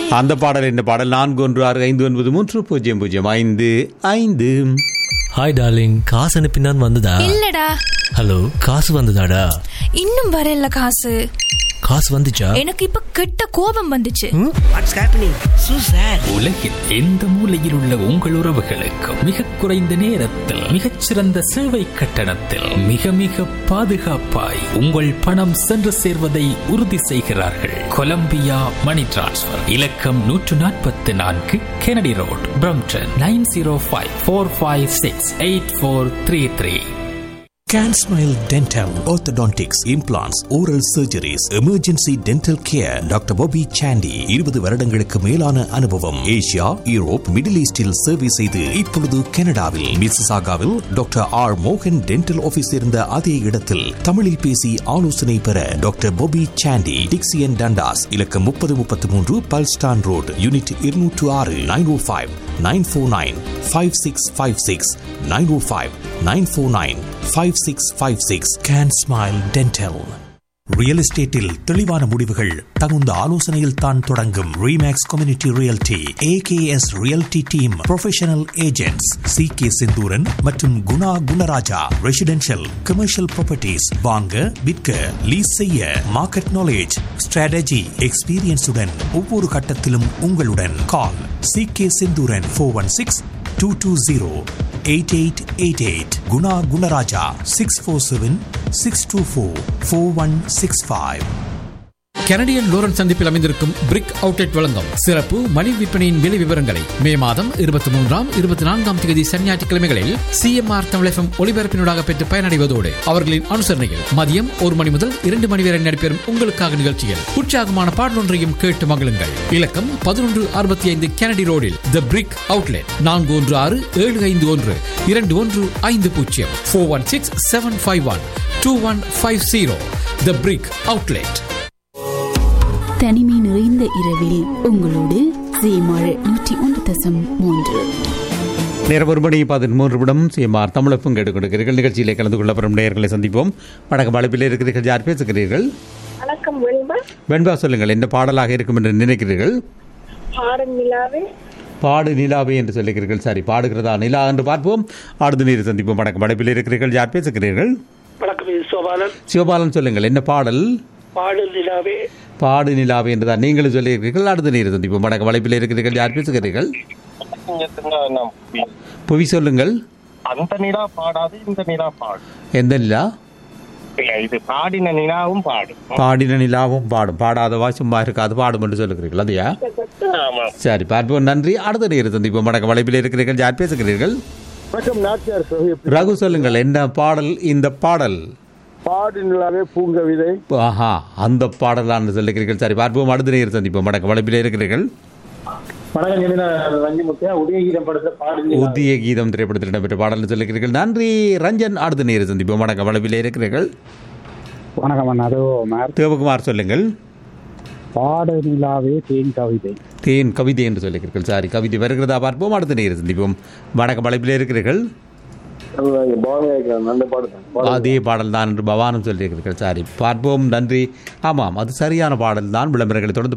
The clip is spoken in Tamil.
அந்த பாடல் என்ன பாடல் நான்கு ஒன்று ஆறு ஐந்து ஒன்பது மூன்று பூஜ்ஜியம் பூஜ்ஜியம் ஐந்து ஐந்து ஹாய் டார்லிங் காசு அனுப்பினான் வந்ததா இல்லடா ஹலோ காசு வந்ததாடா இன்னும் வரல காசு காசு வந்துச்சா எனக்கு இப்ப கெட்ட கோபம் வந்துச்சு வாட்ஸ் ஹேப்பனிங் சூ சார் உலகில் எந்த மூலையில் உள்ள உங்கள் உறவுகளுக்கும் மிக குறைந்த நேரத்தில் மிகச்சிறந்த சேவை கட்டணத்தில் மிக மிக பாதுகாப்பாய் உங்கள் பணம் சென்று சேர்வதை உறுதி செய்கிறார்கள் கொலம்பியா மணி டிரான்ஸ்ஃபர் இலக்கம் நூற்று நாற்பத்தி நான்கு Kennedy road Brampton nine zero five four five six eight four three three Can Smile Dental, Orthodontics, Implants, Oral Surgeries, Emergency Dental Care, doctor Bobby Sandy இருபது வருடங்களுக்கு மேலான அனுபவம் ஏசியா யூரோப் மிடில் ஈஸ்டில் சேவை செய்து இப்பொழுது கனடாவில் மிசிசாகாவில் டாக்டர் ஆர் மோகன் டென்டல் ஆபீஸ் இருந்த அதே இடத்தில் தமிழில் பேசி ஆலோசனை பெற doctor Bobby Sandy Dixie and Dundas இலக்கம் முப்பது முப்பத்தி மூன்று பல்ஸ்டான் ரோடு யூனிட் இருநூற்று ஆறு nine O five nine four nine five six five six nine O five nine four nine five six five six can smile dental real எஸ்டேட்டில் தெளிவான முடிவுகள் தகுந்த ஆலோசனையில் தான் தொடங்கும் Remax community realty AKS realty team professional agents C K Senthooran மற்றும் Guna Gunaraja residential commercial properties வாங்க விற்க லீஸ் செய்ய மார்க்கெட் நாலேஜ் ஸ்ட்ராட்டஜி எக்ஸ்பீரியன்ஸுடன் ஒவ்வொரு கட்டத்திலும் உங்களுடன் call C K Senthooran four one six two two zero eight eight eight eight Guna Gunaraja six four seven six two four four one six five Canadian Lawrence சந்திப்பில் அமைந்திருக்கும் பிரிக் அவுட்லெட் வழங்கும் சிறப்பு மலிவு விற்பனையின் விலை விவரங்களை மே மாதம் இருபத்தி மூன்றாம் இருபத்தி நான்காம் தேதி சனி ஞாயிற்றுக்கிழமைகளில் சிஎம்ஆர் தமிழகம் ஒளிபரப்பினூடாக பெற்று பயனடைவதோடு அவர்களின் அனுசரணையில் மதியம் ஒரு மணி முதல் இரண்டு மணி வரை நடைபெறும் உங்களுக்காக நிகழ்ச்சியில் உற்சாகமான பாடலொன்றையும் கேட்டு மகிழுங்கள் இலக்கம் பதினொன்று அறுபத்தி ஐந்து கெனடி ரோடில் த பிரிக் அவுட்லெட் நான்கு ஒன்று ஆறு ஏழு ஐந்து ஒன்று இரண்டு ஒன்று ஐந்து பூஜ்ஜியம் four one six seven five one two one five zero the brick outlet தனிமை நிறைந்த இரவில் உங்களோடு சீமாழ் நூற்றி ஒன்று தசம் மூன்று நேரம் ஒரு மணி பதிமூன்று நிமிடம் சிஎம்ஆர் தமிழப்பும் கேட்டுக்கொண்டிருக்கிறீர்கள் நிகழ்ச்சியிலே கலந்து கொள்ள வரும் நேயர்களை சந்திப்போம் வணக்கம் அழைப்பில் இருக்கிறீர்கள் யார் பேசுகிறீர்கள் வணக்கம் வெண்பா வெண்பா சொல்லுங்கள் என்ன பாடலாக இருக்கும் என்று நினைக்கிறீர்கள் பாடும் நிலாவே பாடு நிலாவே என்று சொல்லுகிறீர்கள் சரி பாடுகிறதா நிலா என்று பார்ப்போம் அடுத்த நீர் சந்திப்போம் வணக்கம் அழைப்பில் இருக்கிறீர்கள் யார் பேசுகிறீர்கள் வணக்கம் இது சோபாலன் சிவபாலன் சொல்லுங்கள் என்ன பாடல் பாடு நிலாவே பாடு நிலாவே என்றுதான் நீங்களும் சொல்லியிருக்கிறீர்கள் அடுத்த நீர் சந்திப்போம் வணக்கம் அழைப்பில் இருக்கிறீர்கள் யார் பேசுகிறீர்கள் புவி சொல்லுங்கள் அந்த நிலா பாடாது இந்த நிலா பாடு எந்த நிலா இல்ல இது பாடின நிலாவும் பாடும் பாடின நிலாவும் பாடும் பாடாதவா சும்மா இருக்காது பாடும் என்று சொல்லுகிறீர்கள் அதையா ஆமா சரி பார்ப்போம் நன்றி அடுத்த நேரம் சந்திப்போம் வணக்கம் வலைப்பில் இருக்கிறீர்கள் யார் பேசுகிறீர்கள் வணக்கம் நாச்சியார் சோஹி ரகு சொல்லுங்கள் என்ன பாடல் இந்த பாடல் பாடு நிலாவே பூங்கவிதை ஆஹா அந்த பாடலான்னு சொல்லுகிறீர்கள் சரி பார்ப்போம் அடுத்த நேரம் சந்திப்போம் வணக்கம் வலைப்பில் இருக்கிறீர்கள் வணக்கம் ஜெமினா ரஞ்சிமுத்தியா உதயகீதம் படத்துல பாடு நிலாவே. உத்திய கீதம் திரைப்படத்தில் இடம்பெற்ற பாடல்னு சொல்லுகிறீர்கள் நன்றி ரஞ்சன் அடுத்த நேரம் சந்திப்போம் வணக்கம் வலைப்பில் இருக்கிறீர்கள் வணக்கம் அண்ணா அதோ மேர் தேவகுமார் சொல்லுங்கள் பாடு நிலாவே தேன் கவிதை தேன் கவிதை என்று சொல்லுகிறீர்கள் சாரி கவிதை வருகிறதா பார்ப்போம் அடுத்த நேரம் சந்திப்போம் வணக்கம் வலைப்பில் இருக்கிறீர்கள் நல்ல பாடு தான் அதே பாடல் தான் என்று பவானும் சொல்லியிருக்கிறீர்கள் சாரி பார்ப்போம் நன்றி ஆமாம் அது சரியான பாடல் தான் விளம்பரங்களை தொடர்ந்து